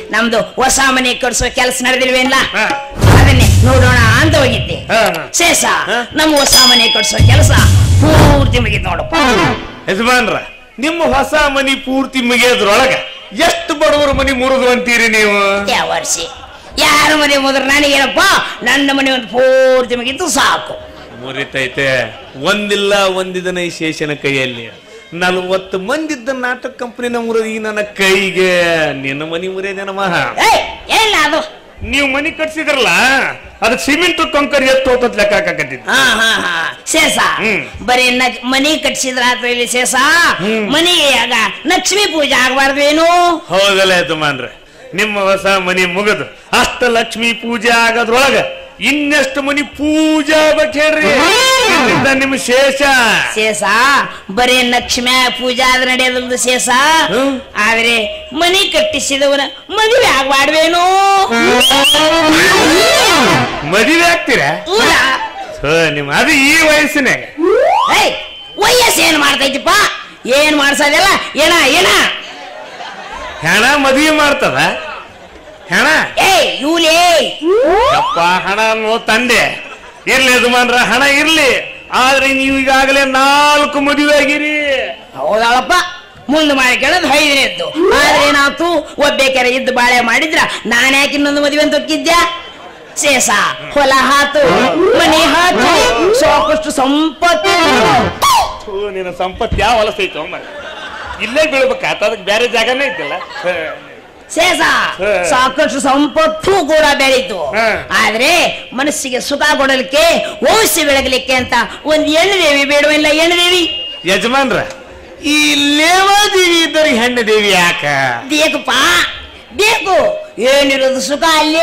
ನಮ್ದು ಹೊಸ ಮನೆ ಕಟ್ಸೋ ಕೆಲಸ ನಡೆದಿಲ್ವೇನ್ಲ ಹಾ. ಅದನ್ನೇ ನೋಡೋಣ ಅಂತ ಹೋಗಿದ್ದೆ ಹಾ, ಹಾ. ಶೇಷ ಹಾ? ನಮ್ಮ ಹೊಸ ಮನೆ ಕಟ್ಸೋ ಕೆಲಸ ಪೂರ್ತಿ ಮುಗಿತ್ ನೋಡಪ್ಪ ಯಜಮಾನ್ರ ನಿಮ್ಮ ಹೊಸ ಮನಿ ಪೂರ್ತಿ ಮುಗಿಯೋದ್ರೊಳಗ ಎಷ್ಟು ಬಡವರ ಮನಿ ಮುರಿದು ಅಂತೀರಿ ನೀವು ಯಾವ ವರ್ಷ ಯಾರ ಮನೆ ಹೋದ್ರೆ ನನಗೇನಪ್ಪ ನನ್ನ ಮನೆ ಒಂದು ಪೂರ್ತಿ ಮುಗಿತು ಸಾಕು ಮುರಿತೈತೆ ಒಂದಿಲ್ಲ ಒಂದಿದನ ಈ ಶೇಷನ ಕೈಯಲ್ಲಿ ನಲ್ವತ್ತು ಮಂದಿದ್ದ ನಾಟಕ ಕಂಪನಿನ ಮುರಿದ ಈ ನನ್ನ ಕೈಗೆ ನಿನ್ನ ಮನಿ ಮುರಿಯದೇನ ಮಹ ಏಯ್ ಏನಿಲ್ಲ ಅದು ನೀವು ಮನಿ ಕಟ್ಸಿದ್ರಲ್ಲ ಅದಕ್ಕೆ ಸಿಮೆಂಟ್ ಕಂಕರ್ ಎತ್ತು ಹೋತತ್ ಲೆಕ್ಕ ಹಾಕಕತ್ತಿದ್ದು ಹಾ ಹಾ ಹಾ ಶೇಷ ಹ್ಮ್. ಬರೀ ನಗ್ ಮನಿ ಕಟ್ಸಿದ್ರ ಆತ ಇಲ್ಲಿ ಶೇಷ ಹ್ಮ್. ಮನಿಗೆ ಆಗ ಲಕ್ಷ್ಮೀ ಪೂಜೆ ಆಗ್ಬಾರ್ದು ಏನು ಹೌದಲ್ಲ ಯಜಮಾನ್ರೆ ನಿಮ್ಮ ಹೊಸ ಮನಿ ಮುಗಿದು ಅಷ್ಟ ಲಕ್ಷ್ಮಿ ಪೂಜೆ ಆಗೋದ್ರೊಳಗ ಇನ್ನೆಷ್ಟು ಮನಿ ಪೂಜೆ ಆಗ್ಬೇಕು ಹೇಳ್ರಿ ಇಲ್ಲಿಂದ ನಿಮ್ಮ ಶೇಷ ಶೇಷ ಬರೀ ಲಕ್ಷ್ಮೀ ಪೂಜೆ ಆದ್ರೆ ನಡೆಯೋದಲ್ದು ಶೇಷ ಹ್ಮ್. ಆದ್ರೆ ಮನಿ ಕಟ್ಟಿಸಿದವನ ಮದುವೆ ಆಗ್ಬಾರ್ವೇನು ಮದುವೆ ಆಗ್ತೀರಾ ಊರ ಥು, ನಿಮ್ಮ ಅದು ಈ ವಯಸ್ಸಿನಾಗ ಏಯ್ ವಯಸ್ಸು ಏನ್ ಮಾಡ್ತೈತಿಪ್ಪ ಏನ್ ಮಾಡ್ಸೋದಿಲ್ಲ ಏನ ಏನ ಹೆಣ ಮದುವೆ ಮಾಡ್ತದ ಹೆಣ ಏಯ್ ಇವ್ಲೇ ಯಪ್ಪ ಹಣ ಅನ್ನೋ ತಂದೆ ಇರ್ಲಿ ಯಜಮಾನ್ರ ಹಣ ಇರ್ಲಿ ಆದ್ರೆ ನೀವು ಈಗಾಗಲೇ ನಾಲ್ಕು ಮದುವೆ ಆಗಿರಿ ಹೌದಾಳಪ್ಪ ಮುಂದೆ ಮಾಡಿ ಕೇಳೋದು ಐದನೇ ಇತ್ತು ಆದ್ರೆ ಏನಾಯ್ತು ಒಬ್ಬೇಕೆರ ಇದ್ದು ಬಾಳೆ ಮಾಡಿದ್ರ ನಾನು ಯಾಕೆ ಇನ್ನೊಂದು ಮದುವೆ ಅಂತ ಹೊಕ್ಕಿದ್ಯಾ ಶೇಷ ಹೊಲ ಹಾತು ಮನೆ ಹಾತು ಸಾಕಷ್ಟು ಸಂಪತ್ತು ಥು, ನಿನ್ನ ಸಂಪತ್ತು ಯಾವ ಹೊಲಸೈತು ಮರ ಇಲ್ಲೇ ಬೀಳ್ಬೇಕಾತ ಅದಕ್ಕೆ ಬೇರೆ ಜಾಗನೇ ಐತಿಲ್ಲ ಹ. ಶೇಷ ಹೇ. ಸಾಕಷ್ಟು ಸಂಪತ್ತು ಕೂಡ ಬೆಳೀತು ಹೇ. ಆದ್ರೆ ಮನಸ್ಸಿಗೆ ಸುಖ ಕೊಡಲಿಕ್ಕೆ ವಂಶ ಬೆಳಗಲಿಕ್ಕೆ ಅಂತ ಒಂದ್ ಹೆಣ್ಣು ಬೇಡವಿಲ್ಲ ಹೆಣ್ಣು ದೇವಿ ಯಜಮಾನ್ರ ಈ ಲೇವಾದೇವಿ ಇದ್ದವ್ರಿಗೆ ಹೆಣ್ಣು ದೇವಿ ಯಾಕ ಬೇಕಪ್ಪ ಬೇಕು ಏನಿರೋದು ಸುಖ ಅಲ್ಲೇ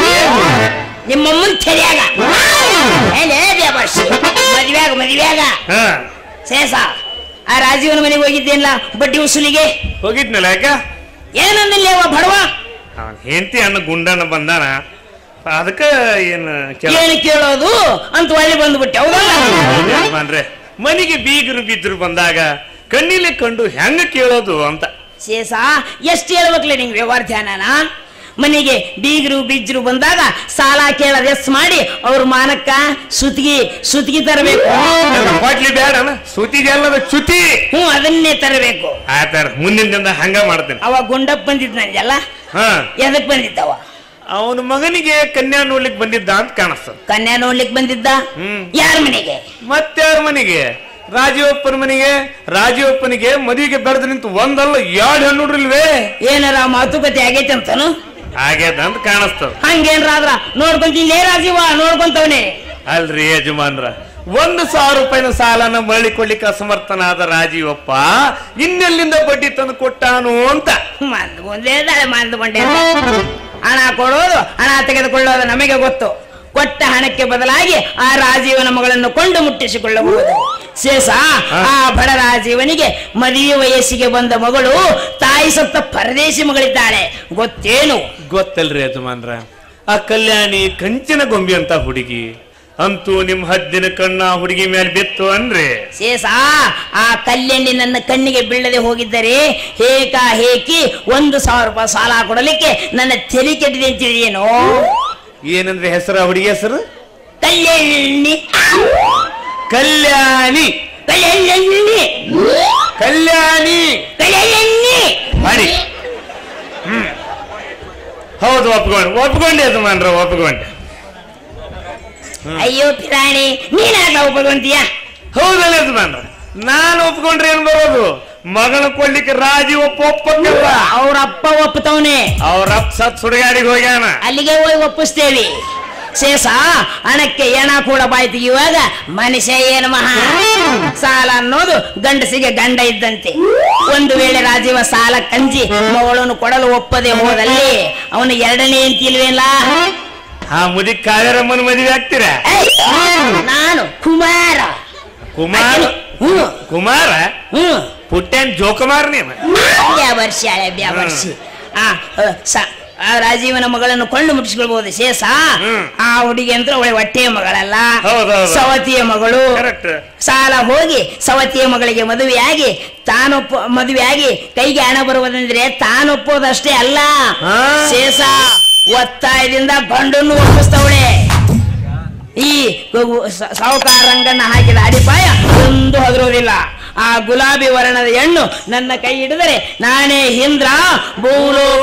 ನಿಮ್ಮ ಮುಂಚೆರಿಯಾಗ ಏನೇ ದೇವರ್ಷಿ ಮದ್ವ್ಯಾಗ ಮದ್ವ್ಯಾಗ ಹ ಶೇಷ ಆ ರಾಜೀವನ ಮನೆಗೆ ಹೋಗಿದ್ದೇನಲ್ಲ ಬಡ್ಡಿ ವಸೂಲಿಗೆ ಹೋಗಿದ್ನಲ್ಲ ಯಾಕ ಏನಂದಿಲ್ಲ ಅವ ಬಡವ ಅವನ್ ಹೆಂಡತಿ ಅನ್ನ ಗುಂಡನ ಬಂದಾನ ಅದಕ್ಕ ಏನು ಕೆಲ ಏನು ಕೇಳೋದು ಅಂತ ಒಳ್ಳೆ ಬಂದ್ಬಿಟ್ಟೆ ಹೌದಲ್ಲ ಯಜಮಾನ್ರೆ ಮನೆಗೆ ಬೀಗರು ಬಿದ್ರು ಬಂದಾಗ ಕಣ್ಣಿಲೆ ಕಂಡು ಹೆಂಗ ಕೇಳೋದು ಅಂತ ಶೇಷ ಎಷ್ಟು ಹೇಳ್ಬೇಕಲ್ಲ ನಿಂಗೆ ವ್ಯವಹಾರ ಧ್ಯಾನನ ಮನೆಗೆ ಬೀಗರು ಬಿಜ್ರು ಬಂದಾಗ ಸಾಲ ಕೇಳೋದು ಎಸ್ ಮಾಡಿ ಅವ್ರ ಮಾನಕ್ಕ ಸುತ್ತಿಗೆ ಸುತ್ತಿಗೆ ತರಬೇಕು ಕೊಟ್ಲಿ ಬೇಡನ ಸುತಿಗೆ ಅಲ್ಲದ ಚ್ಯುತಿ ಹ್ಞೂ ಅದನ್ನೇ ತರಬೇಕು ಆತರ ಮುಂದಿನ ದಿನ ಹಂಗ ಮಾಡ್ತೇನೆ ಅವ ಗುಂಡಪ್ಪ ಬಂದಿದ್ ನಂದೆಲ್ಲ ಹಾ ಎದಕ್ ಬಂದಿದ್ದವ ಅವನ ಮಗನಿಗೆ ಕನ್ಯಾ ನೋಡ್ಲಿಕ್ಕೆ ಬಂದಿದ್ದ ಅಂತ ಕಾಣಿಸ್ತದ ಕನ್ಯಾ ನೋಡ್ಲಿಕ್ ಬಂದಿದ್ದ ಹ್ಮ್. ಯಾರ ಮನೆಗೆ ಮತ್ತಾರ ಮನೆಗೆ ರಾಜೀವಪ್ಪನ ಮನೆಗೆ ರಾಜೀವಪ್ಪನಿಗೆ ಮದುವೆಗೆ ಬೆಳೆದು ನಿಂತು ಒಂದಲ್ಲ ಎರಡು ಹೆಣ್ಣುಡ್ರಿಲ್ವೇ ಏನಾರ ಮಾತುಕತೆ ಆಗೈತೆ ಅಂತನು ಆಗ್ಯದ ಅಂತ ಕಾಣಿಸ್ತದ ಹಂಗೇನ್ರಾದ್ರ ನೋಡ್ಕೊಂತೀನಿ ರಾಜೀವ ನೋಡ್ಕೊಂತವನೆ ಅಲ್ರಿ ಯಜಮಾನ್ರ ಒಂದು ಸಾವಿರ ರೂಪಾಯಿನ ಸಾಲನ ಮರಳಿ ಕೊಡ್ಲಿಕ್ಕೆ ಅಸಮರ್ಥನಾದ ರಾಜೀವಪ್ಪ ಇನ್ನೆಲ್ಲಿಂದ ಬಡ್ಡಿ ತಂದು ಕೊಟ್ಟಾನು ಅಂತ ಮಂದ್ಕೊಂಡೇ ದಾಳೆ ಮಂದ್ಕೊಂಡೆ ಹಣ ಕೊಡೋದು ಹಣ ತೆಗೆದುಕೊಳ್ಳೋದು ನಮಗೆ ಗೊತ್ತು ಕೊಟ್ಟ ಹಣಕ್ಕೆ ಬದಲಾಗಿ ಆ ರಾಜೀವನ ಮಗಳನ್ನು ಕೊಂಡು ಮುಟ್ಟಿಸಿಕೊಳ್ಳಬಹುದು ಶೇಷ ಆ ಬಡ ರಾಜೀವನಿಗೆ ಮದುವೆ ವಯಸ್ಸಿಗೆ ಬಂದ ಮಗಳು ತಾಯಿ ಸತ್ತ ಪರದೇಶಿ ಮಗಳಿದ್ದಾಳೆ ಗೊತ್ತೇನು ಗೊತ್ತಲ್ರಿ ಯಜಮಾನ್ರ ಆ ಕಲ್ಯಾಣಿ ಕಂಚಿನ ಗೊಂಬೆ ಅಂತ ಹುಡುಗಿ ಅಂತೂ ನಿಮ್ ಹದ್ದಿನ ಕಣ್ಣ ಆ ಹುಡುಗಿ ಮೇಲೆ ಬಿತ್ತು ಅನ್ರಿ ಶೇಷ ಆ ಕಲ್ಯಾಣಿ ನನ್ನ ಕಣ್ಣಿಗೆ ಬೀಳದೆ ಹೋಗಿದ್ದರೆ ಹೇಕ ಹೇಕಿ ಒಂದು ಸಾವಿರ ರೂಪಾಯಿ ಸಾಲ ಕೊಡಲಿಕ್ಕೆ ನನ್ನ ತೆಲಿ ಕೆಟ್ಟಿದೆ ಅಂತಿದೆಯೇನೋ ಏನಂದ್ರೆ ಹೆಸರು ಆ ಹುಡುಗಿ ಹೆಸರು ಕಲ್ಯಾಣಿ ಕಲ್ಯಾಣಿ ಕಲ್ಯಾಣಿ ಕಲ್ಯಾಣಿ ಕಲ್ಯಾಣಿ ಮಾಡಿ ಹ್ಮ್ ಹೌದು ಒಪ್ಕೊಂಡು ಒಪ್ಕೊಂಡೆ ಯಜಮಾನ್ರ ಒಪ್ಕೊಂಡೆ ಅಯ್ಯೋ ಪಿರಾಣಿ ನೀನ್ ಯಾಕೆ ಒಪ್ಪಗೊಂತೀಯ ಹೌದಲ್ಲ ಯಜಮಾನ್ರ ನಾನು ಒಪ್ಕೊಂಡ್ರೆ ಏನ್ ಬರೋದು ಮಗನ ಕೊಡ್ಲಿಕ್ಕೆ ರಾಜಿ ಒಪ್ಪ ಒಪ್ಪಕ್ಕಲ್ಲ ಅವ್ರ ಅಪ್ಪ ಒಪ್ಪತವನೆ ಅವ್ರ ಅಪ್ಪ ಸತ್ ಸುಡುಗಾಡಿಗೆ ಹೋಗ್ಯಾನ ಅಲ್ಲಿಗೆ ಹೋಗಿ ಒಪ್ಪಿಸ್ತೇವಿ ಶೇಷ ಹಣಕ್ಕೆ ಎಣ ಕೂಡ ಬಾಯಿ ತೆಗೆಯುವಾಗ ಮನುಷ್ಯ ಏನು ಮಹಾ ಸಾಲ ಅನ್ನೋದು ಗಂಡಸಿಗೆ ಗಂಡ ಇದ್ದಂತೆ ಒಂದು ವೇಳೆ ರಾಜೀವ ಸಾಲ ಕಂಜಿ ಮಗಳನ್ನು ಕೊಡಲು ಒಪ್ಪದೆ ಹೋದಲ್ಲಿ ಅವನು ಎರಡನೇ ಅಂತಿಲ್ವೇಲ್ಲ ಆ ಮುದಿ ಕಾವೇರಮ್ಮನ ಮದುವೆ ಆಗ್ತೀರಾ ಏಯ್, ನಾನು ಕುಮಾರ ಕುಮಾರ್ ಹ್ಮ್ ಕುಮಾರ ಹ್ಮ್ ಪುಟ್ಟೇನ್ ಜೋಕುಮಾರ್ ನೀನು ಬ್ಯಾವರ್ಷಿ ಹಳೆ ಬ್ಯಾವರ್ಷಿ ಆ ಅ, ಸ- ಆ ರಾಜೀವನ ಮಗಳನ್ನು ಕೊಂಡು ಮುಟ್ಟಿಸ್ಕೊಳ್ಬಹುದು ಶೇಷ ಹ್ಮ್. ಆ ಹುಡುಗಿ ಅಂತ ಒಳ್ಳೆ ಹೊಟ್ಟೆಯ ಮಗಳಲ್ಲ ಹೌದೌದು. ಸವತಿಯ ಮಗಳು ಕರೆಕ್ಟ್ ಸಾಲ ಹೋಗಿ ಸವತಿಯ ಮಗಳಿಗೆ ಮದುವೆಯಾಗಿ ತಾನೊಪ್ಪ ಮದುವೆಯಾಗಿ ಕೈಗೆ ಹಣ ಬರುವುದಂದ್ರೆ ತಾನೊಪ್ಪೋದಷ್ಟೇ ಅಲ್ಲ ಹಾ. ಶೇಷ ಒತ್ತಾಯದಿಂದ ಗಂಡನ್ನು ಒಪ್ಪಿಸ್ತವಳೆ ಈ ಸಾವುಕಾರ ರಂಗನ್ನ ಹಾಕಿದ ಅಡಿಪಾಯ ಒಂದು ಹದರೋದಿಲ್ಲ ಆ ಗುಲಾಬಿ ವರ್ಣದ ಹೆಣ್ಣು ನನ್ನ ಕೈ ಹಿಡಿದರೆ ನಾನೇ ಇಂದ್ರ ಭೂಲೋ